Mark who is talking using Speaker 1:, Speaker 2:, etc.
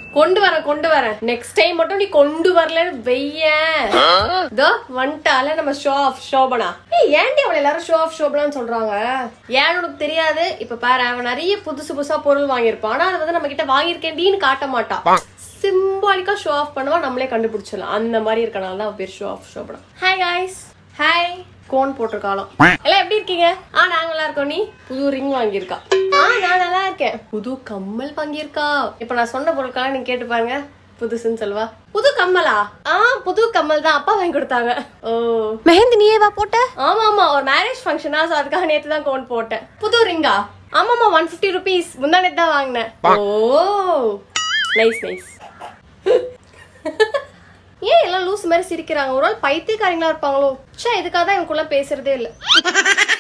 Speaker 1: கொண்டு வரேன் கொண்டு வரேன் நெக்ஸ்ட் டைம் மட்டும் நீ கொண்டு வரலன்னு வெய்ய இதோ வந்துட்டால நம்ம ஷோ ஆஃப் ஷோபனா ஏய் ஏன்டி அவளை எல்லாரும் ஷோ ஆஃப் ஷோபனான்னு சொல்றாங்க ஏன்னு உனக்கு தெரியாது இப்ப பாரு அவன் நிறைய புதுசு புதுசா பொருள் வாங்கியிருப்பான் ஆனா அது வந்து நம்ம கிட்ட வாங்கியிருக்கேன்டின்னு காட்ட மாட்டான் சிம்பாலிக்கா ஷோ ஆஃப் பண்ணுவா நம்மளே கண்டுபிடிச்சிடலாம் அந்த மாதிரி இருக்கனால தான் அவ பேர் show off Shobana hi guys hi கோன் போட்டிருக்காளாம் எல்லாம் எப்படி இருக்கீங்க ஆ நாங்க நல்லா இருக்கோம் நீ புது ரிங் வாங்கியிருக்கா ஆ நான் நல்லா இருக்கேன் புது கம்மல் வாங்கியிருக்கா இப்ப நான் சொன்ன பொருட்கள்லாம் நீங்க கேட்டு பாருங்க புதுசுன்னு சொல்லுவா புது கம்மலா ஆ புது கம்மல் தான் அப்பா வாங்கி கொடுத்தாங்க ஓ
Speaker 2: மெஹந்தி நீயே வா போட்ட
Speaker 1: ஆமா ஆமா ஒரு மேரேஜ் ஃபங்க்ஷனா சோ அதுக்காக நேத்து தான் கோன் போட்டேன் புது ரிங்கா ஆமாமா ஒன் ஃபிஃப்டி ருபீஸ் முந்தா நேத்து தான் வாங்கினேன் ஓ நைஸ் நைஸ் ஏன் எல்லாம் லூஸ் மாதிரி சிரிக்கிறாங்க ஒரு நாள் பைத்தியக்காரங்களா இருப்பாங்களோ ச்சே இதுக்காக தான் இவங்களுக்குள்ள பேசுறதே இல்ல